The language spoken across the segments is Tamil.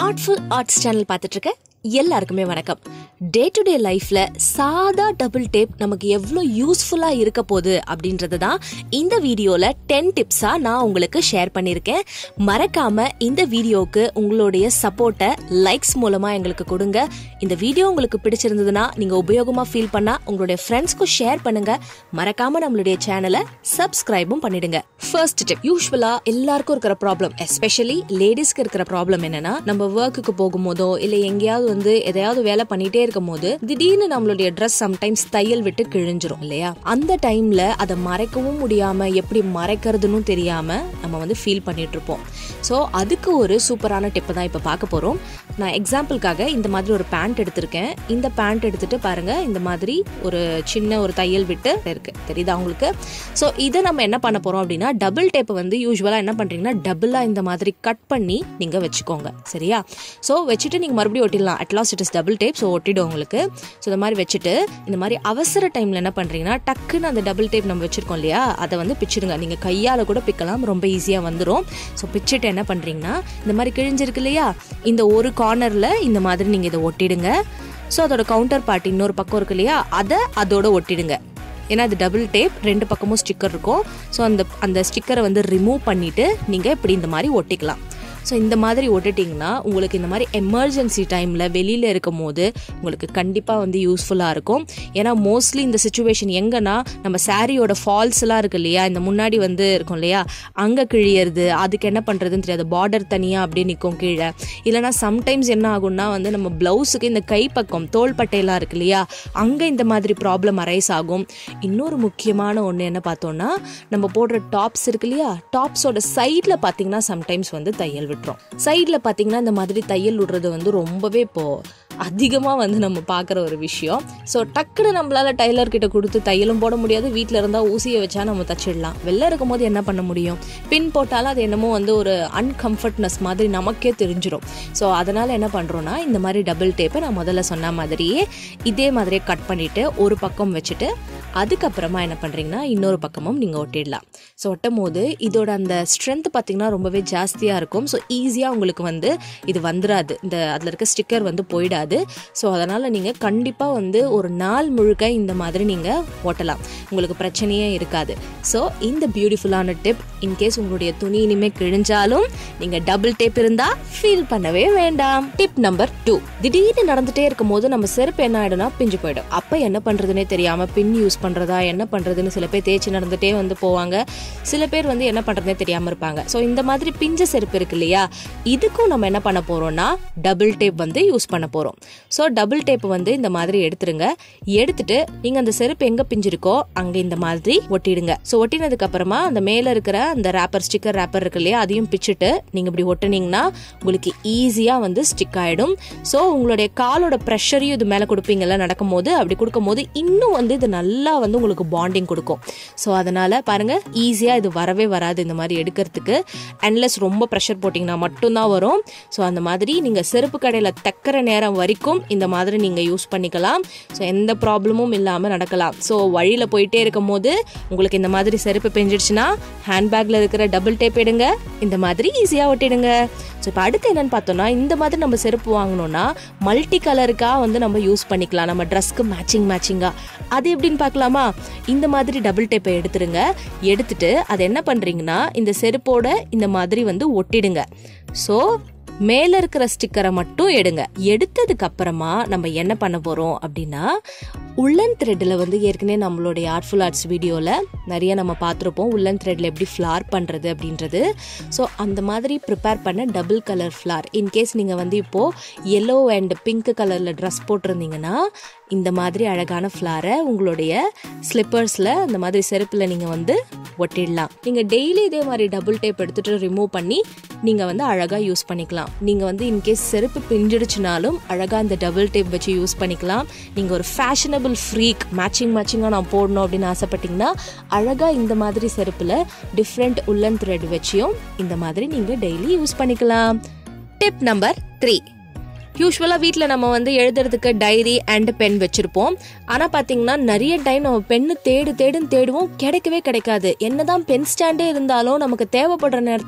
ஆர்ட்ஃபுல் ஆர்ட்ஸ் சேனல் பார்த்துட்டு இருக்க எல்லாருக்குமே வணக்கம் டே டு டே லைஃப்ல சாதா டபுள் டேப் நமக்கு எவ்வளோ யூஸ்ஃபுல்லா இருக்க போகுது அப்படின்றது தான் இந்த வீடியோல டென் டிப்ஸா நான் உங்களுக்கு ஷேர் பண்ணியிருக்கேன் மறக்காம இந்த வீடியோவுக்கு உங்களுடைய சப்போர்ட்டை லைக்ஸ் மூலமா எங்களுக்கு கொடுங்க இந்த வீடியோ உங்களுக்கு பிடிச்சிருந்ததுன்னா நீங்க உபயோகமா ஃபீல் பண்ணா உங்களுடைய ஃப்ரெண்ட்ஸ்க்கும் ஷேர் பண்ணுங்க மறக்காம நம்மளுடைய சேனலை சப்ஸ்கிரைபும் பண்ணிடுங்க ஃபர்ஸ்ட் டிப் யூஸ்வலா எல்லாருக்கும் இருக்கிற ப்ராப்ளம் எஸ்பெஷலி லேடிஸ்க்கு இருக்கிற ப்ராப்ளம் என்னன்னா நம்ம ஒர்க்குக்கு போகும்போதோ இல்ல எங்கேயாவது வந்து எதையாவது வேலை பண்ணிட்டே இருக்கும் போது திடீர்னு நம்மளுடைய ட்ரெஸ் சம்டைம்ஸ் தையல் விட்டு கிழிஞ்சிரும் இல்லையா அந்த டைம்ல அதை மறைக்கவும் முடியாம எப்படி மறைக்கிறதுன்னு தெரியாம நம்ம வந்து ஃபீல் பண்ணிட்டு இருப்போம் ஸோ அதுக்கு ஒரு சூப்பரான டிப்பை தான் இப்போ பார்க்க போறோம் நான் எக்ஸாம்பிளுக்காக இந்த மாதிரி ஒரு பேண்ட் எடுத்திருக்கேன் இந்த பேண்ட் எடுத்துட்டு பாருங்க இந்த மாதிரி ஒரு சின்ன ஒரு தையல் விட்டு இருக்கு தெரியுதா உங்களுக்கு ஸோ இதை நம்ம என்ன பண்ண போறோம் அப்படின்னா டபுள் டேப் வந்து யூஸ்வலாக என்ன பண்றீங்கன்னா டபுளா இந்த மாதிரி கட் பண்ணி நீங்க வச்சுக்கோங்க சரியா ஸோ வச்சுட்டு நீங்க மறுபடியும் ஒட்டிடலாம் at last it is double tape so ஒட்டிடும் உங்களுக்கு ஸோ இந்த மாதிரி வச்சுட்டு இந்த மாதிரி அவசர டைம்ல என்ன பண்றீங்கன்னா டக்குன்னு அந்த டபுள் டேப் நம்ம வச்சிருக்கோம் இல்லையா அதை வந்து பிச்சிடுங்க நீங்க கையால கூட பிக்கலாம் ரொம்ப ஈஸியா வந்துடும் ஸோ பிச்சுட்டு என்ன பண்றீங்கன்னா இந்த மாதிரி கிழிஞ்சிருக்கு இல்லையா இந்த ஒரு கார்னர்ல இந்த மாதிரி நீங்க இதை ஒட்டிடுங்க ஸோ அதோட கவுண்டர் பார்ட் இன்னொரு பக்கம் இருக்கு இல்லையா அதை அதோட ஒட்டிடுங்க ஏன்னா அது டபுள் டேப் ரெண்டு பக்கமும் ஸ்டிக்கர் இருக்கும் ஸோ அந்த அந்த ஸ்டிக்கரை வந்து ரிமூவ் பண்ணிட்டு நீங்கள் இப்படி இந்த மாதிரி ஒட்டிக்கலாம் ஸோ இந்த மாதிரி ஒட்டிட்டிங்கன்னா உங்களுக்கு இந்த மாதிரி எமர்ஜென்சி டைமில் வெளியில் இருக்கும் போது உங்களுக்கு கண்டிப்பாக வந்து யூஸ்ஃபுல்லாக இருக்கும் ஏன்னா மோஸ்ட்லி இந்த சுச்சுவேஷன் எங்கன்னா நம்ம சாரியோட ஃபால்ஸ்லாம் இருக்கு இல்லையா இந்த முன்னாடி வந்து இருக்கும் இல்லையா அங்கே கிழியறது அதுக்கு என்ன பண்ணுறதுன்னு தெரியாது பார்டர் தனியாக அப்படியே நிற்கும் கீழே இல்லைனா சம்டைம்ஸ் என்ன ஆகும்னா வந்து நம்ம ப்ளவுஸுக்கு இந்த கைப்பக்கம் தோள்பட்டையெல்லாம் இருக்கு இல்லையா அங்கே இந்த மாதிரி ப்ராப்ளம் அரைஸ் ஆகும் இன்னொரு முக்கியமான ஒன்று என்ன பார்த்தோம்னா நம்ம போடுற டாப்ஸ் இருக்கு இல்லையா டாப்ஸோட சைடில் பார்த்தீங்கன்னா சம்டைம்ஸ் வந்து தையல் விட்டுரும் சைடில் பார்த்தீங்கன்னா இந்த மாதிரி தையல் விடுறது வந்து ரொம்பவே இப்போ அதிகமாக வந்து நம்ம பார்க்குற ஒரு விஷயம் ஸோ டக்குன்னு நம்மளால டைலர் கிட்ட கொடுத்து தையலும் போட முடியாது வீட்டில் இருந்தால் ஊசியை வச்சா நம்ம தச்சிடலாம் வெளில இருக்கும் போது என்ன பண்ண முடியும் பின் போட்டாலும் அது என்னமோ வந்து ஒரு அன்கம்ஃபர்ட்னஸ் மாதிரி நமக்கே தெரிஞ்சிடும் ஸோ அதனால் என்ன பண்ணுறோன்னா இந்த மாதிரி டபுள் டேப்பை நான் முதல்ல சொன்ன மாதிரியே இதே மாதிரியே கட் பண்ணிவிட்டு ஒரு பக்கம் வச்சுட்டு அதுக்கப்புறமா என்ன பண்ணுறீங்கன்னா இன்னொரு பக்கமும் நீங்கள் ஒட்டிடலாம் ஸோ ஒட்டும் போது இதோட அந்த ஸ்ட்ரென்த் பார்த்தீங்கன்னா ரொம்பவே ஜாஸ்தியாக இருக்கும் ஸோ ஈஸியாக உங்களுக்கு வந்து இது வந்துடாது இந்த அதில் இருக்க ஸ்டிக்கர் வந்து போயிடாது ஸோ அதனால் நீங்கள் கண்டிப்பாக வந்து ஒரு நாள் முழுக்க இந்த மாதிரி நீங்கள் ஓட்டலாம் உங்களுக்கு பிரச்சனையே இருக்காது ஸோ இந்த பியூட்டிஃபுல்லான டிப் இன்கேஸ் உங்களுடைய துணி இனிமேல் கிழிஞ்சாலும் நீங்கள் டபுள் டேப் இருந்தால் ஃபீல் பண்ணவே வேண்டாம் டிப் நம்பர் டூ திடீர்னு நடந்துட்டே இருக்கும் போது நம்ம செருப்பு என்ன ஆயிடும்னா பிஞ்சு போயிடும் அப்போ என்ன பண்ணுறதுனே தெரியாமல் பின் யூஸ் பண்ணுறதா என்ன பண்ணுறதுன்னு சில பேர் தேய்ச்சி நடந்துட்டே வந்து போவாங்க சில பேர் வந்து என்ன பண்ணுறதுனே தெரியாமல் இருப்பாங்க ஸோ இந்த மாதிரி பிஞ்ச செருப்பு இருக்கு இல்லையா இதுக்கும் நம்ம என்ன பண்ண போகிறோம்னா டபுள் டேப் வந்து யூஸ் பண்ண போகிறோம் ஸோ டபுள் டேப் வந்து இந்த மாதிரி எடுத்துருங்க எடுத்துட்டு நீங்கள் அந்த செருப்பு எங்கே பிஞ்சிருக்கோ அங்கே இந்த மாதிரி ஒட்டிடுங்க ஸோ ஒட்டினதுக்கு அப்புறமா அந்த மேலே இருக்கிற அந்த ரேப்பர் ஸ்டிக்கர் ரேப்பர் இருக்கு இல்லையா அதையும் பிச்சுட்டு நீங்கள் இப்படி ஒட்டுனீங்கன்னா உங்களுக்கு ஈஸியாக வந்து ஸ்டிக் ஆகிடும் ஸோ உங்களுடைய காலோட ப்ரெஷரையும் இது மேலே கொடுப்பீங்கல்ல நடக்கும்போது அப்படி கொடுக்கும்போது இன்னும் வந்து இது நல்லா வந்து உங்களுக்கு பாண்டிங் கொடுக்கும் ஸோ அதனால் பாருங்கள் ஈஸியாக இது வரவே வராது இந்த மாதிரி எடுக்கிறதுக்கு அன்லெஸ் ரொம்ப ப்ரெஷர் போட்டிங்கன்னா மட்டும்தான் வரும் ஸோ அந்த மாதிரி நீங்கள் செருப்பு கடையில் தைக்கிற நேரம் வரைக்கும் இந்த மாதிரி நீங்கள் யூஸ் பண்ணிக்கலாம் ஸோ எந்த ப்ராப்ளமும் இல்லாமல் நடக்கலாம் ஸோ வழியில் போயிட்டே இருக்கும் போது உங்களுக்கு இந்த மாதிரி செருப்பு பெஞ்சிடுச்சுன்னா ஹேண்ட்பேக்கில் இருக்கிற டபுள் டேப் எடுங்க இந்த மாதிரி ஈஸியாக ஒட்டிடுங்க ஸோ இப்போ அடுத்து என்னன்னு பார்த்தோம்னா இந்த மாதிரி நம்ம செருப்பு வாங்கினோம்னா மல்டி கலருக்காக வந்து நம்ம யூஸ் பண்ணிக்கலாம் நம்ம ட்ரெஸ்க்கு மேட்சிங் மேட்சிங்காக அது எப்படின்னு பார்க்கலாமா இந்த மாதிரி டபுள் டேப்பை எடுத்துருங்க எடுத்துட்டு அதை என்ன பண்ணுறீங்கன்னா இந்த செருப்போட இந்த மாதிரி வந்து ஒட்டிடுங்க ஸோ மேலே இருக்கிற ஸ்டிக்கரை மட்டும் எடுங்க எடுத்ததுக்கு அப்புறமா நம்ம என்ன பண்ண போகிறோம் அப்படின்னா உள்ளன் த்ரெட்டில் வந்து ஏற்கனவே நம்மளுடைய ஆர்ட்ஃபுல் ஆர்ட்ஸ் வீடியோவில் நிறைய நம்ம பார்த்துருப்போம் உள்ளன் த்ரெட்டில் எப்படி ஃப்ளார் பண்ணுறது அப்படின்றது ஸோ அந்த மாதிரி ப்ரிப்பேர் பண்ண டபுள் கலர் ஃப்ளார் இன்கேஸ் நீங்கள் வந்து இப்போது எல்லோ அண்ட் பிங்க் கலரில் ட்ரெஸ் போட்டிருந்தீங்கன்னா இந்த மாதிரி அழகான ஃப்ளாரை உங்களுடைய ஸ்லிப்பர்ஸில் இந்த மாதிரி செருப்பில் நீங்கள் வந்து ஒட்டிடலாம் நீங்கள் டெய்லி இதே மாதிரி டபுள் டேப் எடுத்துகிட்டு ரிமூவ் பண்ணி நீங்கள் வந்து அழகாக யூஸ் பண்ணிக்கலாம் நீங்கள் வந்து இன்கேஸ் செருப்பு பிஞ்சிடுச்சுனாலும் அழகாக இந்த டபுள் டேப் வச்சு யூஸ் பண்ணிக்கலாம் நீங்கள் ஒரு ஃபேஷனபிள் ஃப்ரீக் மேட்சிங் மேட்சிங்காக நான் போடணும் அப்படின்னு ஆசைப்பட்டீங்கன்னா அழகாக இந்த மாதிரி செருப்பில் டிஃப்ரெண்ட் உள்ளன் த்ரெட் வச்சியும் இந்த மாதிரி நீங்கள் டெய்லி யூஸ் பண்ணிக்கலாம் டிப் நம்பர் த்ரீ யூஸ்வலாக வீட்டில் நம்ம வந்து எழுதுறதுக்கு டைரி அண்ட் பென் வச்சுருப்போம் ஆனால் பார்த்தீங்கன்னா நிறைய டைம் நம்ம பென்னு தேடு தேடுன்னு தேடுவோம் கிடைக்கவே கிடைக்காது என்னதான் பென் ஸ்டாண்டே இருந்தாலும் நமக்கு தேவைப்படுற நேரத்தில்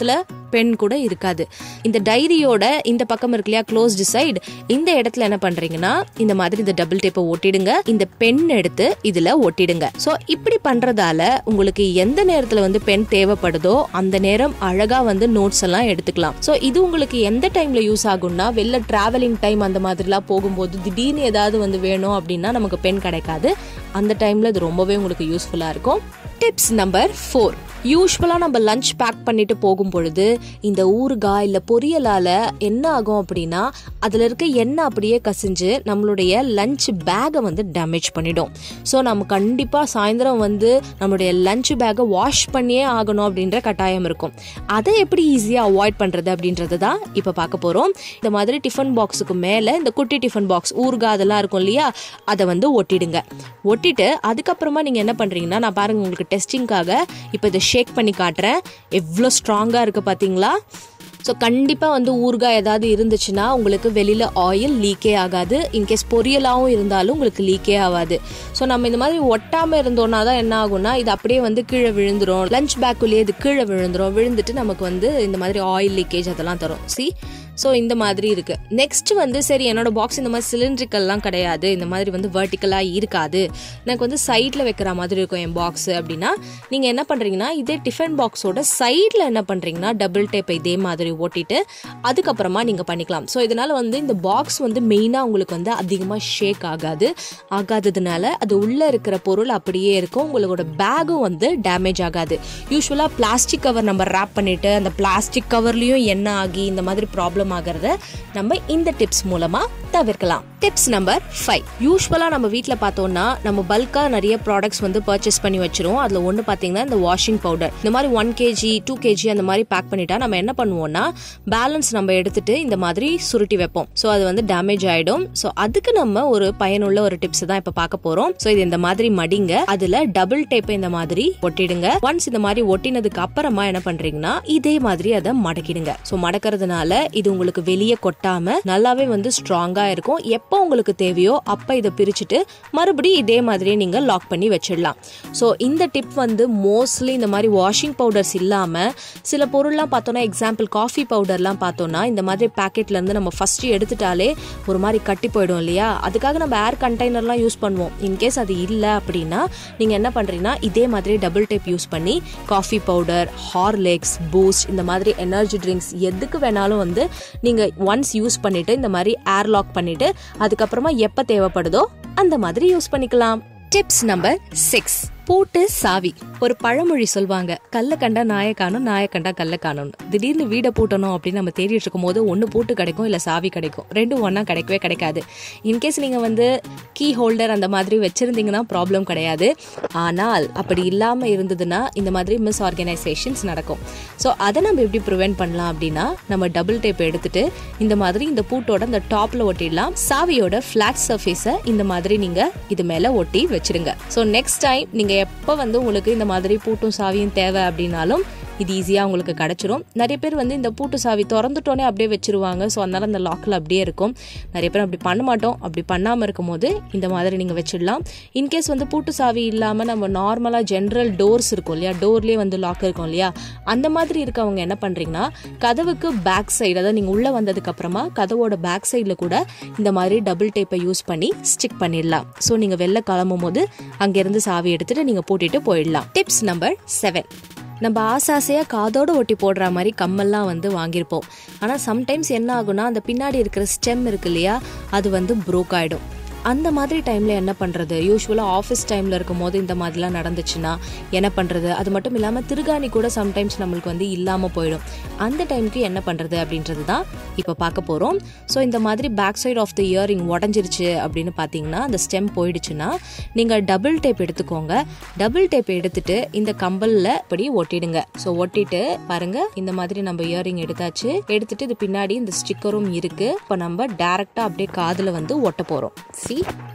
பென் கூட இருக்காது இந்த டைரியோட இந்த பக்கம் இருக்கு இல்லையா க்ளோஸ்டு சைடு இந்த இடத்துல என்ன பண்றீங்கன்னா இந்த மாதிரி இந்த டபுள் டேப்பை ஒட்டிடுங்க இந்த பென் எடுத்து இதுல ஒட்டிடுங்க ஸோ இப்படி பண்றதால உங்களுக்கு எந்த நேரத்துல வந்து பென் தேவைப்படுதோ அந்த நேரம் அழகா வந்து நோட்ஸ் எல்லாம் எடுத்துக்கலாம் ஸோ இது உங்களுக்கு எந்த டைம்ல யூஸ் ஆகும்னா வெளில டிராவலிங் டைம் அந்த மாதிரிலாம் போகும்போது திடீர்னு ஏதாவது வந்து வேணும் அப்படின்னா நமக்கு பென் கிடைக்காது அந்த டைம்ல இது ரொம்பவே உங்களுக்கு யூஸ்ஃபுல்லா இருக்கும் டிப்ஸ் நம்பர் ஃபோர் யூஸ்வலாக நம்ம லஞ்ச் பேக் பண்ணிட்டு போகும் பொழுது இந்த ஊறுகாய் இல்லை பொரியலால் என்ன ஆகும் அப்படின்னா அதில் இருக்க எண்ணெய் அப்படியே கசிஞ்சு நம்மளுடைய லஞ்ச் பேக்கை வந்து டேமேஜ் பண்ணிடும் ஸோ நம்ம கண்டிப்பாக சாயந்தரம் வந்து நம்மளுடைய லஞ்ச் பேக்கை வாஷ் பண்ணியே ஆகணும் அப்படின்ற கட்டாயம் இருக்கும் அதை எப்படி ஈஸியாக அவாய்ட் பண்ணுறது அப்படின்றது தான் இப்போ பார்க்க போகிறோம் இந்த மாதிரி டிஃபன் பாக்ஸுக்கு மேலே இந்த குட்டி டிஃபன் பாக்ஸ் ஊறுகாய் அதெல்லாம் இருக்கும் இல்லையா அதை வந்து ஒட்டிடுங்க ஒட்டிட்டு அதுக்கப்புறமா நீங்கள் என்ன பண்ணுறீங்கன்னா நான் பாருங்க உங்களுக்கு டெஸ்டிங்காக இப்போ இதை ஷேக் பண்ணி காட்டுறேன் எவ்வளோ ஸ்ட்ராங்காக இருக்குது பார்த்தீங்களா ஸோ கண்டிப்பாக வந்து ஊறுகாய் ஏதாவது இருந்துச்சுன்னா உங்களுக்கு வெளியில் ஆயில் லீக்கே ஆகாது இன்கேஸ் பொரியலாகவும் இருந்தாலும் உங்களுக்கு லீக்கே ஆகாது ஸோ நம்ம இந்த மாதிரி ஒட்டாமல் இருந்தோம்னா தான் என்ன ஆகும்னா இது அப்படியே வந்து கீழே விழுந்துரும் லஞ்ச் பேக்குள்ளேயே இது கீழே விழுந்துரும் விழுந்துட்டு நமக்கு வந்து இந்த மாதிரி ஆயில் லீக்கேஜ் அதெல்லாம் தரும் சி ஸோ இந்த மாதிரி இருக்கு நெக்ஸ்ட் வந்து சரி என்னோட பாக்ஸ் இந்த மாதிரி சிலிண்ட்ரிக்கல்லாம் கிடையாது இந்த மாதிரி வந்து வெர்டிக்கலாக இருக்காது எனக்கு வந்து சைடில் வைக்கிற மாதிரி இருக்கும் என் பாக்ஸ் அப்படின்னா நீங்கள் என்ன பண்ணுறீங்கன்னா இதே டிஃபன் பாக்ஸோட சைடில் என்ன பண்ணுறீங்கன்னா டபுள் டேப் இதே மாதிரி ஓட்டிட்டு அதுக்கப்புறமா நீங்கள் பண்ணிக்கலாம் ஸோ இதனால் வந்து இந்த பாக்ஸ் வந்து மெயினாக உங்களுக்கு வந்து அதிகமாக ஷேக் ஆகாது ஆகாததுனால அது உள்ளே இருக்கிற பொருள் அப்படியே இருக்கும் உங்களோட பேகும் வந்து டேமேஜ் ஆகாது யூஸ்வலாக பிளாஸ்டிக் கவர் நம்ம ரேப் பண்ணிட்டு அந்த பிளாஸ்டிக் கவர்லேயும் என்ன ஆகி இந்த மாதிரி ப்ராப்ளம் ஆகிறத நம்ம இந்த டிப்ஸ் மூலமாக தவிர்க்கலாம் டிப்ஸ் நம்பர் ஃபைவ் யூஸ்வலாக நம்ம வீட்டில் பார்த்தோம்னா நம்ம பல்காக நிறைய ப்ராடக்ட்ஸ் வந்து பர்ச்சேஸ் பண்ணி வச்சிருவோம் அதில் ஒன்று பார்த்தீங்கன்னா இந்த வாஷிங் பவுடர் இந்த மாதிரி ஒன் கேஜி டூ கேஜி அந்த மாதிரி பேக் பண்ணிட்டா நம்ம என்ன பண்ணுவோம்னா பேலன்ஸ் நம்ம எடுத்துட்டு இந்த மாதிரி சுருட்டி வைப்போம் ஸோ அது வந்து டேமேஜ் ஆயிடும் ஸோ அதுக்கு நம்ம ஒரு பயனுள்ள ஒரு டிப்ஸ் தான் இப்போ பார்க்க போறோம் ஸோ இது இந்த மாதிரி மடிங்க அதுல டபுள் டேப் இந்த மாதிரி ஒட்டிடுங்க ஒன்ஸ் இந்த மாதிரி ஒட்டினதுக்கு அப்புறமா என்ன பண்றீங்கன்னா இதே மாதிரி அதை மடக்கிடுங்க ஸோ மடக்கிறதுனால இது உங்களுக்கு வெளியே கொட்டாம நல்லாவே வந்து ஸ்ட்ராங்கா இருக்கும் எப்போ உங்களுக்கு தேவையோ அப்ப இதை பிரிச்சுட்டு மறுபடியும் இதே மாதிரியே நீங்க லாக் பண்ணி வச்சிடலாம் ஸோ இந்த டிப் வந்து மோஸ்ட்லி இந்த மாதிரி வாஷிங் பவுடர்ஸ் இல்லாம சில பொருள்லாம் பார்த்தோம்னா எக்ஸாம்பிள் காஃபி பவுடர்லாம் பார்த்தோம்னா இந்த மாதிரி பேக்கெட்ல இருந்து நம்ம ஃபர்ஸ்ட் எடுத்துட்டாலே ஒரு மாதிரி கட்டி போயிடும் இல்லையா அதுக்காக நம்ம ஏர் கண்டெய்னர்லாம் யூஸ் பண்ணுவோம் இன்கேஸ் அது இல்லை அப்படின்னா நீங்க என்ன பண்றீங்கன்னா இதே மாதிரி டபுள் டேப் யூஸ் பண்ணி காஃபி பவுடர் ஹார்லிக்ஸ் பூஸ்ட் இந்த மாதிரி எனர்ஜி ட்ரிங்க்ஸ் எதுக்கு வேணாலும் வந்து நீங்க ஒன்ஸ் யூஸ் பண்ணிட்டு இந்த மாதிரி ஏர் லாக் பண்ணிட்டு அதுக்கப்புறமா எப்ப தேவைப்படுதோ அந்த மாதிரி யூஸ் பண்ணிக்கலாம் டிப்ஸ் நம்பர் சிக்ஸ் பூட்டு சாவி ஒரு பழமொழி சொல்லுவாங்க கல்ல கண்டா நாயை காணும் நாயை கண்டா கல்ல காணும் திடீர்னு வீடை பூட்டணும் அப்படின்னு நம்ம தேடிட்டு இருக்கும் போது ஒன்று பூட்டு கிடைக்கும் இல்லை சாவி கிடைக்கும் ரெண்டும் ஒன்றா கிடைக்கவே கிடைக்காது இன்கேஸ் நீங்கள் வந்து கீ ஹோல்டர் அந்த மாதிரி வச்சுருந்தீங்கன்னா ப்ராப்ளம் கிடையாது ஆனால் அப்படி இல்லாமல் இருந்ததுன்னா இந்த மாதிரி மிஸ் ஆர்கனைசேஷன்ஸ் நடக்கும் ஸோ அதை நம்ம எப்படி ப்ரிவெண்ட் பண்ணலாம் அப்படின்னா நம்ம டபுள் டேப் எடுத்துட்டு இந்த மாதிரி இந்த பூட்டோட இந்த டாப்பில் ஒட்டிடலாம் சாவியோட ஃப்ளாட் சர்ஃபேஸை இந்த மாதிரி நீங்கள் இது மேலே ஒட்டி வச்சிருங்க ஸோ நெக்ஸ்ட் டைம் நீங்கள் எப்போ வந்து உங்களுக்கு இந்த மாதிரி பூட்டும் சாவியும் தேவை அப்படின்னாலும் இது ஈஸியாக உங்களுக்கு கிடச்சிரும் நிறைய பேர் வந்து இந்த பூட்டு சாவி திறந்துட்டோன்னே அப்படியே வச்சிருவாங்க ஸோ அதனால அந்த லாக்கில் அப்படியே இருக்கும் நிறைய பேர் அப்படி பண்ண மாட்டோம் அப்படி பண்ணாமல் இருக்கும்போது இந்த மாதிரி நீங்கள் வச்சிடலாம் இன்கேஸ் வந்து பூட்டு சாவி இல்லாமல் நம்ம நார்மலாக ஜென்ரல் டோர்ஸ் இருக்கும் இல்லையா டோர்லேயே வந்து லாக் இருக்கும் இல்லையா அந்த மாதிரி இருக்கவங்க என்ன பண்ணுறீங்கன்னா கதவுக்கு பேக் சைடு அதாவது நீங்கள் உள்ளே வந்ததுக்கு அப்புறமா கதவோட பேக் சைடில் கூட இந்த மாதிரி டபுள் டேப்பை யூஸ் பண்ணி ஸ்டிக் பண்ணிடலாம் ஸோ நீங்கள் வெளில கிளம்பும் போது அங்கேருந்து சாவி எடுத்துட்டு நீங்கள் பூட்டிட்டு போயிடலாம் டிப்ஸ் நம்பர் செவன் நம்ம ஆசை ஆசையாக காதோட ஒட்டி போடுற மாதிரி கம்மல்லாம் வந்து வாங்கியிருப்போம் ஆனால் சம்டைம்ஸ் என்ன ஆகும்னா அந்த பின்னாடி இருக்கிற ஸ்டெம் இருக்கு இல்லையா அது வந்து ப்ரோக் ஆகிடும் அந்த மாதிரி டைமில் என்ன பண்ணுறது யூஸ்வலாக ஆஃபீஸ் டைமில் இருக்கும் போது இந்த மாதிரிலாம் நடந்துச்சுன்னா என்ன பண்ணுறது அது மட்டும் இல்லாமல் திருகாணி கூட சம்டைம்ஸ் நம்மளுக்கு வந்து இல்லாமல் போயிடும் அந்த டைமுக்கு என்ன பண்ணுறது அப்படின்றது தான் இப்போ பார்க்க போகிறோம் ஸோ இந்த மாதிரி back side of the earring உடஞ்சிருச்சு அப்படின்னு பார்த்தீங்கன்னா அந்த ஸ்டெம் போயிடுச்சுன்னா நீங்கள் டபுள் டேப் எடுத்துக்கோங்க டபுள் டேப் எடுத்துட்டு இந்த கம்பலில் இப்படி ஒட்டிடுங்க ஸோ ஒட்டிட்டு பாருங்க இந்த மாதிரி நம்ம இயரிங் எடுத்தாச்சு எடுத்துட்டு இது பின்னாடி இந்த ஸ்டிக்கரும் இருக்கு இப்போ நம்ம டேரெக்டாக அப்படியே காதில் வந்து ஒட்ட போகிறோம் சி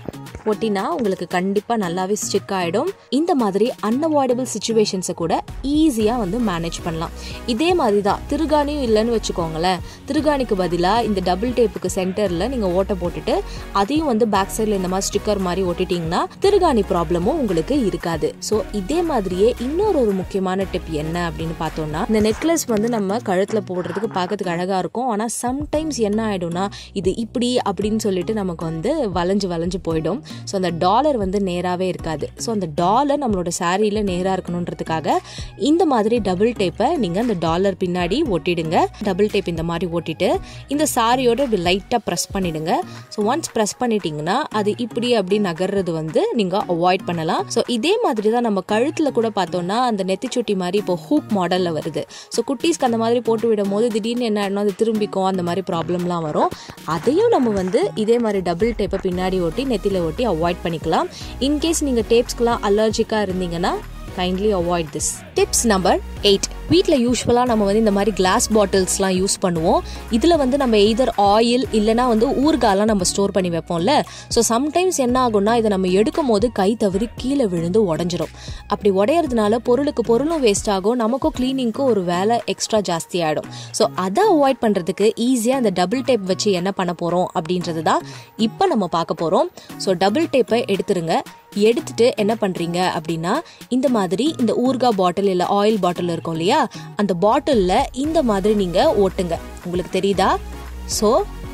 ஒட்டினா உங்களுக்கு கண்டிப்பா நல்லாவே ஸ்டிக் ஆயிடும் இந்த மாதிரி அன்அவாய்டபிள் சுச்சுவேஷன்ஸை கூட ஈஸியா வந்து மேனேஜ் பண்ணலாம் இதே மாதிரி தான் திருகாணியும் இல்லைன்னு வச்சுக்கோங்களேன் திருகாணிக்கு பதிலாக இந்த டபுள் டேப்புக்கு சென்டர்ல நீங்க ஓட்டை போட்டுட்டு அதையும் வந்து பேக் சைடில் இந்த மாதிரி ஸ்டிக்கர் மாதிரி ஒட்டிட்டீங்கன்னா திருகாணி ப்ராப்ளமும் உங்களுக்கு இருக்காது ஸோ இதே மாதிரியே இன்னொரு ஒரு முக்கியமான டிப் என்ன அப்படின்னு பார்த்தோம்னா இந்த நெக்லஸ் வந்து நம்ம கழுத்தில் போடுறதுக்கு பார்க்கறதுக்கு அழகா இருக்கும் ஆனால் சம்டைம்ஸ் என்ன ஆயிடும்னா இது இப்படி அப்படின்னு சொல்லிட்டு நமக்கு வந்து வளைஞ்சு வளைஞ்சு போயிடும் ஸோ அந்த டாலர் வந்து நேராகவே இருக்காது ஸோ அந்த டாலர் நம்மளோட சாரியில் நேராக இருக்கணுன்றதுக்காக இந்த மாதிரி டபுள் டேப்பை நீங்கள் அந்த டாலர் பின்னாடி ஒட்டிடுங்க டபுள் டேப் இந்த மாதிரி ஒட்டிட்டு இந்த சாரியோட இப்படி லைட்டாக ப்ரெஸ் பண்ணிடுங்க ஸோ ஒன்ஸ் ப்ரெஸ் பண்ணிட்டீங்கன்னா அது இப்படி அப்படி நகர்றது வந்து நீங்கள் அவாய்ட் பண்ணலாம் ஸோ இதே மாதிரி தான் நம்ம கழுத்தில் கூட பார்த்தோம்னா அந்த நெத்திச்சுட்டி மாதிரி இப்போ ஹூப் மாடலில் வருது ஸோ குட்டீஸ்க்கு அந்த மாதிரி போட்டு விடும் போது திடீர்னு என்ன ஆயிடும் அது திரும்பிக்கும் அந்த மாதிரி ப்ராப்ளம்லாம் வரும் அதையும் நம்ம வந்து இதே மாதிரி டபுள் டேப்பை பின்னாடி ஒட்டி நெத்தியில் ஒட்டி அவாய்ட் பண்ணிக்கலாம் இன்கேஸ் நீங்கள் டேப்ஸ்க்குலாம் அலர்ஜிக்காக இருந்தீங்கன்னா kindly avoid this tips number eight வீட்டில் யூஸ்வலாக நம்ம வந்து இந்த மாதிரி கிளாஸ் பாட்டில்ஸ்லாம் யூஸ் பண்ணுவோம் இதில் வந்து நம்ம எய்தர் ஆயில் இல்லைனா வந்து ஊறுகாலாம் நம்ம ஸ்டோர் பண்ணி வைப்போம்ல ஸோ சம்டைம்ஸ் என்ன ஆகும்னா இதை நம்ம எடுக்கும் போது கை தவறி கீழே விழுந்து உடஞ்சிரும் அப்படி உடையறதுனால பொருளுக்கு பொருளும் வேஸ்ட் ஆகும் நமக்கும் க்ளீனிங்க்கும் ஒரு வேலை எக்ஸ்ட்ரா ஜாஸ்தி ஆகிடும் ஸோ அதை அவாய்ட் பண்ணுறதுக்கு ஈஸியாக அந்த டபுள் டேப் வச்சு என்ன பண்ண போகிறோம் அப்படின்றது தான் இப்போ நம்ம பார்க்க போகிறோம் ஸோ டபுள் டேப்பை எடுத்துருங்க எடுத்துட்டு என்ன பண்றீங்க அப்படின்னா இந்த மாதிரி இந்த ஊர்கா பாட்டில் இல்ல ஆயில் பாட்டில் இருக்கும் இல்லையா அந்த பாட்டில்ல இந்த மாதிரி நீங்க ஓட்டுங்க உங்களுக்கு தெரியுதா ஸோ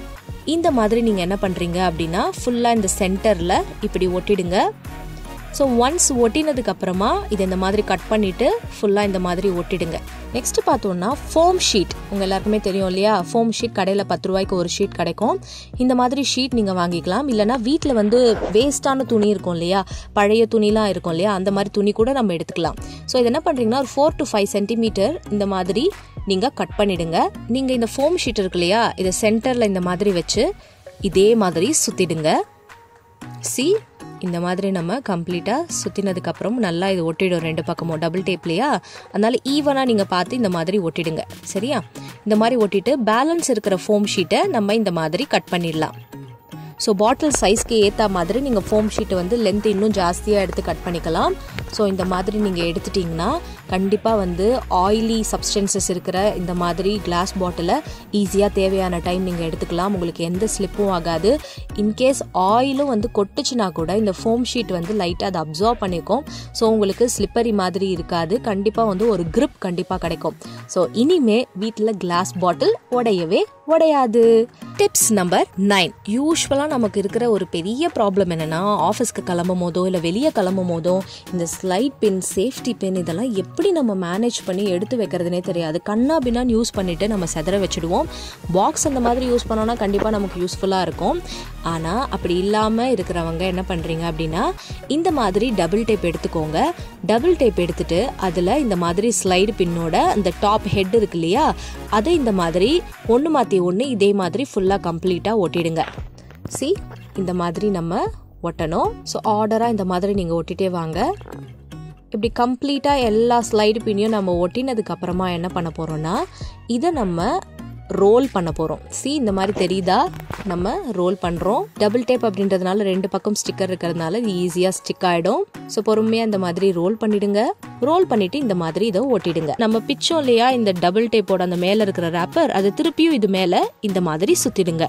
இந்த மாதிரி நீங்க என்ன பண்றீங்க அப்படின்னா ஃபுல்லா இந்த சென்டர்ல இப்படி ஒட்டிடுங்க ஸோ ஒன்ஸ் ஒட்டினதுக்கு அப்புறமா இதை இந்த மாதிரி கட் பண்ணிட்டு ஃபுல்லாக இந்த மாதிரி ஒட்டிடுங்க நெக்ஸ்ட் பார்த்தோம்னா ஃபோம் ஷீட் உங்கள் எல்லாருக்குமே தெரியும் இல்லையா ஃபோம் ஷீட் கடையில் பத்து ரூபாய்க்கு ஒரு ஷீட் கிடைக்கும் இந்த மாதிரி ஷீட் நீங்கள் வாங்கிக்கலாம் இல்லைனா வீட்டில் வந்து வேஸ்ட்டான துணி இருக்கும் இல்லையா பழைய துணிலாம் இருக்கும் இல்லையா அந்த மாதிரி துணி கூட நம்ம எடுத்துக்கலாம் ஸோ இது என்ன பண்ணுறீங்கன்னா ஒரு ஃபோர் டு ஃபைவ் சென்டிமீட்டர் இந்த மாதிரி நீங்கள் கட் பண்ணிடுங்க நீங்கள் இந்த ஃபோம் ஷீட் இருக்கு இல்லையா இதை சென்டரில் இந்த மாதிரி வச்சு இதே மாதிரி சுற்றிடுங்க சி இந்த மாதிரி நம்ம கம்ப்ளீட்டாக சுற்றினதுக்கப்புறம் நல்லா இது ஒட்டிடும் ரெண்டு பக்கமும் டபுள் டேப்லையா அதனால ஈவனாக நீங்கள் பார்த்து இந்த மாதிரி ஒட்டிடுங்க சரியா இந்த மாதிரி ஒட்டிட்டு பேலன்ஸ் இருக்கிற ஃபோம் ஷீட்டை நம்ம இந்த மாதிரி கட் பண்ணிடலாம் ஸோ பாட்டில் சைஸ்க்கு ஏற்ற மாதிரி நீங்கள் ஃபோம் ஷீட்டை வந்து லென்த் இன்னும் ஜாஸ்தியாக எடுத்து கட் பண்ணிக்கலாம் ஸோ இந்த மாதிரி நீங்கள் எடுத்துட்டிங்கன்னா கண்டிப்பாக வந்து ஆயிலி சப்ஸ்டன்சஸ் இருக்கிற இந்த மாதிரி கிளாஸ் பாட்டிலை ஈஸியாக தேவையான டைம் நீங்கள் எடுத்துக்கலாம் உங்களுக்கு எந்த ஸ்லிப்பும் ஆகாது இன்கேஸ் ஆயிலும் வந்து கொட்டுச்சுன்னா கூட இந்த ஃபோம் ஷீட் வந்து லைட்டாக அதை அப்சர்வ் பண்ணிக்கும் ஸோ உங்களுக்கு ஸ்லிப்பரி மாதிரி இருக்காது கண்டிப்பாக வந்து ஒரு grip கண்டிப்பாக கிடைக்கும் ஸோ இனிமே வீட்டில் கிளாஸ் பாட்டில் உடையவே உடையாது டிப்ஸ் நம்பர் நைன் யூஸ்வலாக நமக்கு இருக்கிற ஒரு பெரிய ப்ராப்ளம் என்னன்னா ஆஃபீஸ்க்கு கிளம்பும் போதோ இல்லை வெளியே கிளம்பும் போதோ இந்த ஸ்லைட் பின் சேஃப்டி பின் இதெல்லாம் எப்படி நம்ம மேனேஜ் பண்ணி எடுத்து வைக்கிறதுனே தெரியாது கண்ணா பின்னான்னு யூஸ் பண்ணிட்டு நம்ம செதற வச்சுடுவோம் பாக்ஸ் அந்த மாதிரி யூஸ் பண்ணோம்னா கண்டிப்பாக நமக்கு யூஸ்ஃபுல்லாக இருக்கும் ஆனால் அப்படி இல்லாமல் இருக்கிறவங்க என்ன பண்ணுறீங்க அப்படின்னா இந்த மாதிரி டபுள் டேப் எடுத்துக்கோங்க டபுள் டேப் எடுத்துட்டு அதில் இந்த மாதிரி ஸ்லைடு பின்னோட அந்த டாப் ஹெட் இருக்கு இல்லையா அதை இந்த மாதிரி ஒன்று மாற்றி ஒன்று இதே மாதிரி ஃபுல்லாக கம்ப்ளீட்டாக ஒட்டிடுங்க சி இந்த மாதிரி நம்ம ஒட்டணும் ஸோ ஆர்டராக இந்த மாதிரி நீங்கள் ஒட்டிட்டே வாங்க இப்படி கம்ப்ளீட்டாக எல்லா ஸ்லைடு பின்னையும் நம்ம ஒட்டினதுக்கு அப்புறமா என்ன பண்ண போகிறோம்னா இதை நம்ம ரோல் பண்ண போகிறோம் சி இந்த மாதிரி தெரியுதா நம்ம ரோல் பண்ணுறோம் டபுள் டேப் அப்படின்றதுனால ரெண்டு பக்கம் ஸ்டிக்கர் இருக்கிறதுனால இது ஈஸியாக ஸ்டிக் ஆகிடும் ஸோ பொறுமையாக இந்த மாதிரி ரோல் பண்ணிடுங்க ரோல் பண்ணிட்டு இந்த மாதிரி இதை ஒட்டிடுங்க நம்ம பிச்சோம் இல்லையா இந்த டபுள் டேப்போட அந்த மேலே இருக்கிற ரேப்பர் அது திருப்பியும் இது மேலே இந்த மாதிரி சுற்றிடுங்க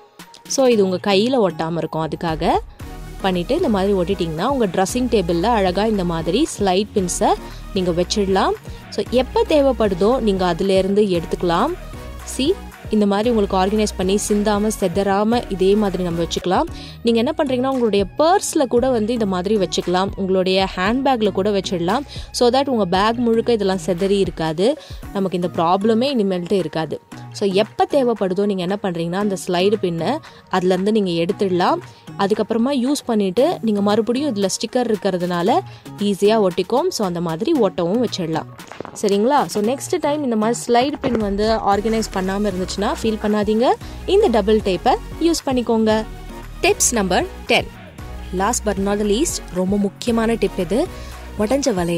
ஸோ இது உங்கள் கையில் ஒட்டாமல் இருக்கும் அதுக்காக பண்ணிவிட்டு இந்த மாதிரி ஒட்டிட்டிங்கன்னா உங்கள் ட்ரெஸ்ஸிங் டேபிளில் அழகாக இந்த மாதிரி ஸ்லைட் பின்ஸை நீங்கள் வச்சிடலாம் ஸோ எப்போ தேவைப்படுதோ நீங்கள் அதிலேருந்து எடுத்துக்கலாம் சி இந்த மாதிரி உங்களுக்கு ஆர்கனைஸ் பண்ணி சிந்தாமல் செதறாமல் இதே மாதிரி நம்ம வச்சுக்கலாம் நீங்கள் என்ன பண்ணுறீங்கன்னா உங்களுடைய பர்ஸில் கூட வந்து இந்த மாதிரி வச்சுக்கலாம் உங்களுடைய ஹேண்ட்பேக்கில் கூட வச்சிடலாம் ஸோ தட் உங்கள் பேக் முழுக்க இதெல்லாம் செதறி இருக்காது நமக்கு இந்த ப்ராப்ளமே இனிமேல்ட்டு இருக்காது ஸோ எப்போ தேவைப்படுதோ நீங்கள் என்ன பண்ணுறீங்கன்னா அந்த ஸ்லைடு பின்னை அதுலேருந்து நீங்கள் எடுத்துடலாம் அதுக்கப்புறமா யூஸ் பண்ணிவிட்டு நீங்கள் மறுபடியும் இதில் ஸ்டிக்கர் இருக்கிறதுனால ஈஸியாக ஒட்டிக்கும் ஸோ அந்த மாதிரி ஒட்டவும் வச்சிடலாம் சரிங்களா ஸோ நெக்ஸ்ட் டைம் இந்த மாதிரி ஸ்லைடு பின் வந்து ஆர்கனைஸ் பண்ணாமல் இருந்துச்சுன்னா ஃபீல் பண்ணாதீங்க இந்த டபுள் டேப்பை யூஸ் பண்ணிக்கோங்க tips number ten last but not least ரொம்ப முக்கியமான டிப் இது உடஞ்ச வளையல்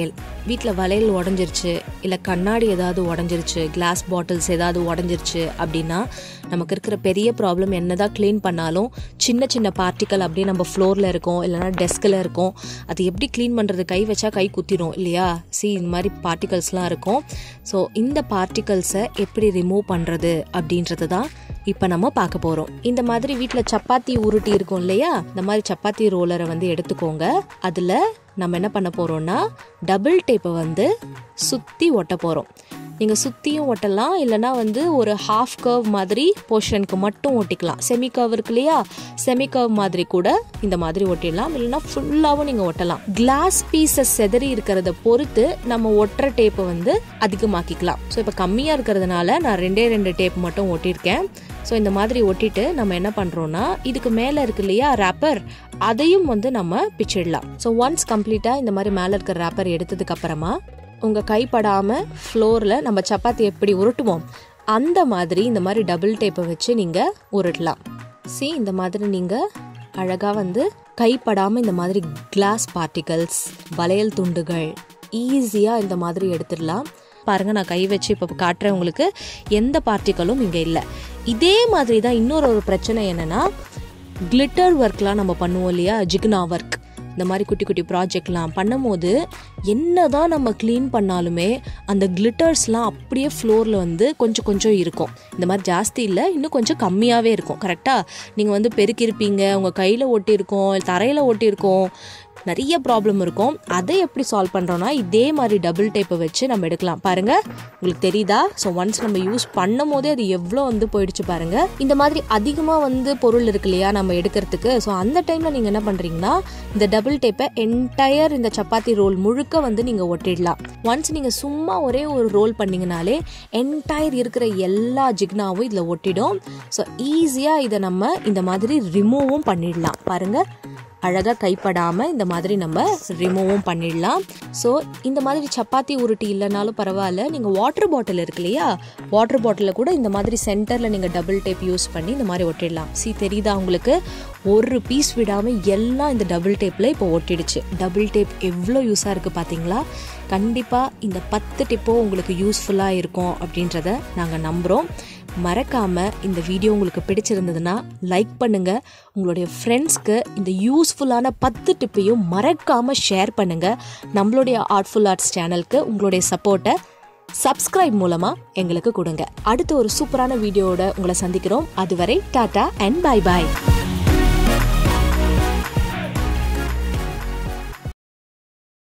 வீட்டில் வளையல் உடஞ்சிருச்சு இல்லை கண்ணாடி ஏதாவது உடஞ்சிருச்சு கிளாஸ் பாட்டில்ஸ் ஏதாவது உடஞ்சிருச்சு அப்படின்னா நமக்கு இருக்கிற பெரிய ப்ராப்ளம் என்னதான் க்ளீன் பண்ணாலும் சின்ன சின்ன பார்ட்டிக்கல் அப்படியே நம்ம ஃப்ளோரில் இருக்கும் இல்லைனா டெஸ்கில் இருக்கும் அது எப்படி க்ளீன் பண்ணுறது கை வச்சா கை குத்திரும் இல்லையா சி இந்த மாதிரி பார்ட்டிகல்ஸ்லாம் இருக்கும் ஸோ இந்த பார்ட்டிகல்ஸை எப்படி ரிமூவ் பண்ணுறது அப்படின்றது தான் இப்போ நம்ம பார்க்க போகிறோம் இந்த மாதிரி வீட்டில் சப்பாத்தி உருட்டி இருக்கும் இல்லையா இந்த மாதிரி சப்பாத்தி ரோலரை வந்து எடுத்துக்கோங்க அதில் நம்ம என்ன பண்ண போகிறோம்னா டபுள் டேப்பை வந்து சுற்றி ஒட்ட போகிறோம் நீங்கள் சுற்றியும் ஒட்டலாம் இல்லைனா வந்து ஒரு ஹாஃப் கர்வ் மாதிரி போர்ஷனுக்கு மட்டும் ஒட்டிக்கலாம் செமி கர்வ் இருக்கு இல்லையா செமி கர்வ் மாதிரி கூட இந்த மாதிரி ஒட்டிடலாம் இல்லைனா ஃபுல்லாகவும் நீங்கள் ஒட்டலாம் கிளாஸ் பீசஸ் செதறி இருக்கிறத பொறுத்து நம்ம ஒட்டுற டேப்பை வந்து அதிகமாக்கிக்கலாம் ஸோ இப்போ கம்மியாக இருக்கிறதுனால நான் ரெண்டே ரெண்டு டேப் மட்டும் ஒட்டியிருக்கேன் ஸோ இந்த மாதிரி ஒட்டிட்டு நம்ம என்ன பண்ணுறோன்னா இதுக்கு மேலே இருக்கு இல்லையா ரேப்பர் அதையும் வந்து நம்ம பிச்சிடலாம் ஸோ ஒன்ஸ் கம்ப்ளீட்டாக இந்த மாதிரி மேலே இருக்கிற ரேப்பர் எடுத்ததுக்கு அப்புறமா உங்கள் கைப்படாமல் ஃப்ளோரில் நம்ம சப்பாத்தி எப்படி உருட்டுவோம் அந்த மாதிரி இந்த மாதிரி டபுள் டேப்பை வச்சு நீங்கள் உருட்டலாம் சி இந்த மாதிரி நீங்கள் அழகாக வந்து கைப்படாமல் இந்த மாதிரி கிளாஸ் பார்ட்டிகல்ஸ் வளையல் துண்டுகள் ஈஸியாக இந்த மாதிரி எடுத்துடலாம் பாருங்க நான் கை வச்சு இப்போ காட்டுறேன் உங்களுக்கு எந்த பார்ட்டிகளும் இங்கே இல்லை இதே மாதிரி தான் இன்னொரு ஒரு பிரச்சனை என்னன்னா கிளிட்டர் ஒர்க்லாம் நம்ம பண்ணுவோம் இல்லையா ஜிக்னா ஒர்க் இந்த மாதிரி குட்டி குட்டி ப்ராஜெக்ட்லாம் பண்ணும்போது என்ன தான் நம்ம க்ளீன் பண்ணாலுமே அந்த கிளிட்டர்ஸ்லாம் அப்படியே ஃப்ளோரில் வந்து கொஞ்சம் கொஞ்சம் இருக்கும் இந்த மாதிரி ஜாஸ்தி இல்லை இன்னும் கொஞ்சம் கம்மியாகவே இருக்கும் கரெக்டாக நீங்கள் வந்து பெருக்கியிருப்பீங்க உங்கள் கையில் ஒட்டியிருக்கோம் தரையில் ஒட்டியிருக்கோம் நிறைய ப்ராப்ளம் இருக்கும் அதை எப்படி சால்வ் பண்ணுறோன்னா இதே மாதிரி டபுள் டேப்பை வச்சு நம்ம எடுக்கலாம் பாருங்க உங்களுக்கு தெரியுதா ஸோ ஒன்ஸ் நம்ம யூஸ் பண்ணும் போதே அது எவ்வளோ வந்து போயிடுச்சு பாருங்க இந்த மாதிரி அதிகமாக வந்து பொருள் இருக்கு இல்லையா நம்ம எடுக்கிறதுக்கு ஸோ அந்த டைமில் நீங்கள் என்ன பண்ணுறீங்கன்னா இந்த டபுள் டேப்பை என்டையர் இந்த சப்பாத்தி ரோல் முழுக்க வந்து நீங்கள் ஒட்டிடலாம் ஒன்ஸ் நீங்கள் சும்மா ஒரே ஒரு ரோல் பண்ணீங்கனாலே என்டையர் இருக்கிற எல்லா ஜிக்னாவும் இதில் ஒட்டிடும் ஸோ ஈஸியாக இதை நம்ம இந்த மாதிரி ரிமூவும் பண்ணிடலாம் பாருங்கள் அழகாக கைப்படாமல் இந்த மாதிரி நம்ம ரிமூவும் பண்ணிடலாம் ஸோ இந்த மாதிரி சப்பாத்தி உருட்டி இல்லைனாலும் பரவாயில்ல நீங்கள் வாட்டர் பாட்டில் இருக்கு இல்லையா வாட்டர் பாட்டிலில் கூட இந்த மாதிரி சென்டரில் நீங்கள் டபுள் டேப் யூஸ் பண்ணி இந்த மாதிரி ஒட்டிடலாம் சி தெரியுதா உங்களுக்கு ஒரு பீஸ் விடாமல் எல்லாம் இந்த டபுள் டேப்பில் இப்போ ஒட்டிடுச்சு டபுள் டேப் எவ்வளோ யூஸாக இருக்குது பார்த்தீங்களா கண்டிப்பாக இந்த பத்து டிப்போ உங்களுக்கு யூஸ்ஃபுல்லாக இருக்கும் அப்படின்றத நாங்கள் நம்புகிறோம் மறக்காமல் இந்த வீடியோ உங்களுக்கு பிடிச்சிருந்ததுன்னா லைக் பண்ணுங்கள் உங்களுடைய ஃப்ரெண்ட்ஸ்க்கு இந்த யூஸ்ஃபுல்லான பத்து டிப்பையும் மறக்காமல் ஷேர் பண்ணுங்கள் நம்மளுடைய ஆர்ட்ஃபுல் ஆர்ட்ஸ் சேனலுக்கு உங்களுடைய சப்போர்ட்டை சப்ஸ்கிரைப் மூலமாக எங்களுக்கு கொடுங்க அடுத்த ஒரு சூப்பரான வீடியோவோட உங்களை சந்திக்கிறோம் அதுவரை டாடா அண்ட் பை பாய்